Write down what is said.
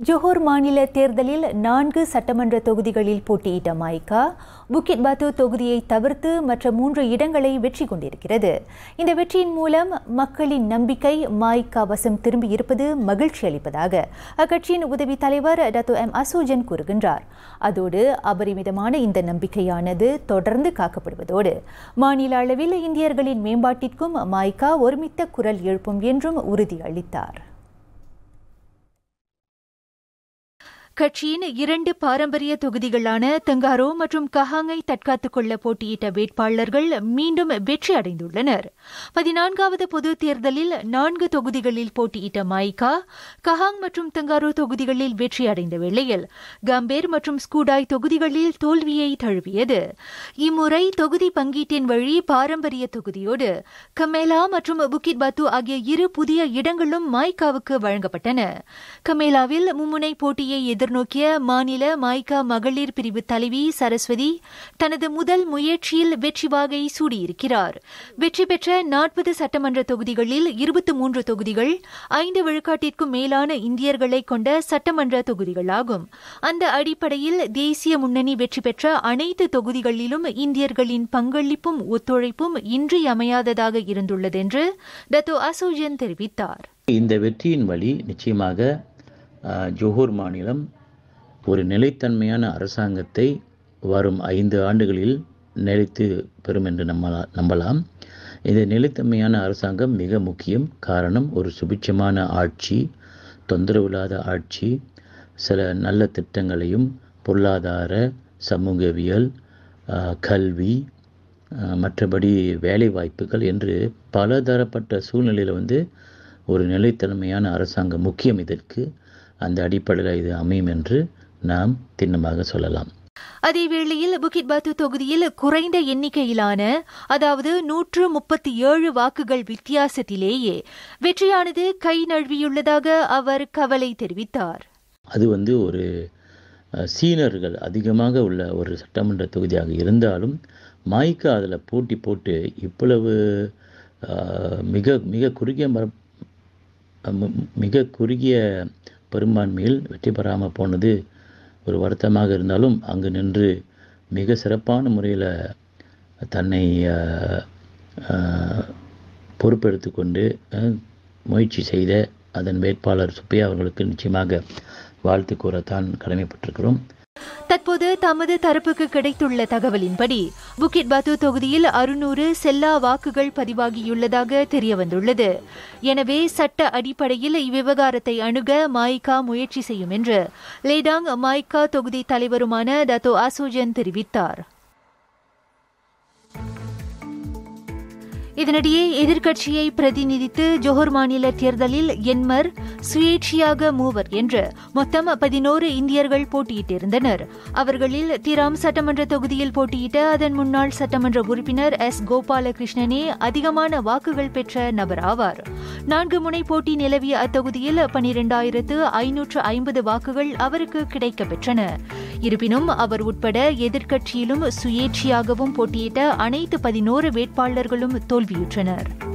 Johor மாநில தேர்தலில் நான்கு சட்டமன்ற தொகுதிகளில் போட்டியிட்ட மாய்கா புக்கிட் பாத்து தொகுதியை தவிர்த்து மற்ற மூன்று இடங்களை வெற்றி கொண்டிருக்கிறது இந்த வெற்றியின் மூலம் மக்களின் நம்பிக்கை மாய்கா வசம் திரும்பி இருப்பது மகிழ்ச்சி அளிப்பதாக அக்கட்சியின் உதவி தலைவர் டத்து எம் அசோஜன் கூறுகின்றார் அதோடு அபரிமிதமான இந்த நம்பிக்கையானது தொடர்ந்து காக்கப்படுவதோடு மாநில அளவில் இந்தியர்களின் மேம்பாட்டிற்கும் மாய்கா ஒருமித்த குரல் எழுப்பும் என்றும் உறுதியளித்தார் கட்சியின் இரண்டு பாரம்பரிய தொகுதிகளான தெங்காரோ மற்றும் கஹாங்கை தற்காத்துக் கொள்ள போட்டியிட்ட வேட்பாளர்கள் மீண்டும் வெற்றி அடைந்துள்ளனர் பதினான்காவது பொது தேர்தலில் நான்கு தொகுதிகளில் போட்டியிட்ட மாய்கா கஹாங் மற்றும் தெங்காரோ தொகுதிகளில் வெற்றி அடைந்த வேளையில் கம்பேர் மற்றும் ஸ்கூடாய் தொகுதிகளில் தோல்வியை தழுவியது இம்முறை தொகுதி பங்கீட்டின் வழி பாரம்பரிய தொகுதியோடு கமேலா மற்றும் புக்கிட் பாத்து ஆகிய இரு புதிய இடங்களும் மாய்காவுக்கு வழங்கப்பட்டன கமேலாவில் மும்முனை போட்டியை எதிர்நோக்கிய மாநில மாய்கா மகளிர் பிரிவு தலைவி சரஸ்வதி தனது முதல் முயற்சியில் வெற்றி வாகை சூடியிருக்கிறார் வெற்றி பெற்ற நாற்பது சட்டமன்ற தொகுதிகளில் இருபத்தி மூன்று தொகுதிகள் ஐந்து விழுக்காட்டிற்கும் மேலான இந்தியர்களை கொண்ட சட்டமன்ற தொகுதிகளாகும் அந்த அடிப்படையில் தேசிய முன்னணி வெற்றி பெற்ற அனைத்து தொகுதிகளிலும் இந்தியர்களின் பங்களிப்பும் ஒத்துழைப்பும் இன்றியமையாததாக இருந்துள்ளது என்று டத்தோ அசோஜன் தெரிவித்தார் இந்த வெற்றியின் வழி நிச்சயமாக அஹ், ஜோஹர் மாநிலம் ஒரு நிலைத்தன்மையான அரசாங்கத்தை வரும் ஐந்து ஆண்டுகளில் நிலைத்து பெறும் என்று நம்பலா நம்பலாம் இந்த நிலைத்தன்மையான அரசாங்கம் மிக முக்கியம் காரணம் ஒரு சுபிட்சமான ஆட்சி தொந்தரவில்லாத ஆட்சி சில நல்ல திட்டங்களையும் பொருளாதார சமூகவியல் அஹ், கல்வி அஹ், மற்றபடி வேலை வாய்ப்புகள் என்று பலதரப்பட்ட சூழ்நிலையில் வந்து ஒரு நிலைத்தன்மையான அரசாங்கம் முக்கியம் இதற்கு அந்த அடிப்படையில் இது அமையும் என்று நாம் திண்ணமாக சொல்லலாம் அதேவேளையில் புக்கிட் பாத்து தொகுதியில் குறைந்த எண்ணிக்கையிலான அதாவது நூற்று முப்பத்தி ஏழு வாக்குகள் வித்தியாசத்திலேயே வெற்றியானது கை நழுவியுள்ளதாக அவர் கவலை தெரிவித்தார் அது வந்து ஒரு அஹ், சீனர்கள் அதிகமாக உள்ள ஒரு சட்டமன்ற தொகுதியாக இருந்தாலும் மாய்க்கா அதில் போட்டி போட்டு இவ்வளவு அஹ், மிக மிக குறுகிய மர ம- மிக குறுகிய பெரும்பான்மையில் வெற்றி பெறாமல் போனது ஒரு வருத்தமாக இருந்தாலும் அங்கு நின்று மிக சிறப்பான முறையில் தன்னை அஹ், அஹ், பொறுப்பெடுத்து கொண்டு அஹ், முயற்சி செய்த அதன் வேட்பாளர் சுப்பையா அவர்களுக்கு நிச்சயமாக வாழ்த்து கூறத்தான் கடமைப்பட்டிருக்கிறோம் தற்போது தமது தரப்புக்கு கிடைத்துள்ள தகவலின்படி புக்கிட் பாத்து தொகுதியில் அறுநூறு செல்லா வாக்குகள் பதிவாகியுள்ளதாக தெரியவந்துள்ளது எனவே சட்ட அடிப்படையில் இவ்விவகாரத்தை அணுக மாய்கா முயற்சி செய்யும் என்று லேடாங் மாய்கா தொகுதி தலைவருமான டத்தோ அசோஜன் தெரிவித்தார் இதனிடையே எதிர்க்கட்சியை பிரதிநிதித்து ஜோஹர் மாநில தேர்தலில் என்மர் சுயேட்சையாக மூவர் என்று மொத்தம் பதினோரு இந்தியர்கள் போட்டியிட்டிருந்தனர் அவர்களில் திராம் சட்டமன்ற தொகுதியில் போட்டியிட்ட அதன் முன்னாள் சட்டமன்ற உறுப்பினர் எஸ் கோபாலகிருஷ்ணனே அதிகமான வாக்குகள் பெற்ற நபர் ஆவார் நான்கு முனை போட்டி நிலவிய அத்தொகுதியில் பனிரெண்டாயிரத்து ஐநூற்று ஐம்பது வாக்குகள் அவருக்கு கிடைக்கப் பெற்றன இருப்பினும் அவர் உட்பட எதிர்க்கட்சியிலும் சுயேட்சையாகவும் போட்டியிட்ட அனைத்து பதினோரு வேட்பாளர்களும் தோல்வியுற்றனர்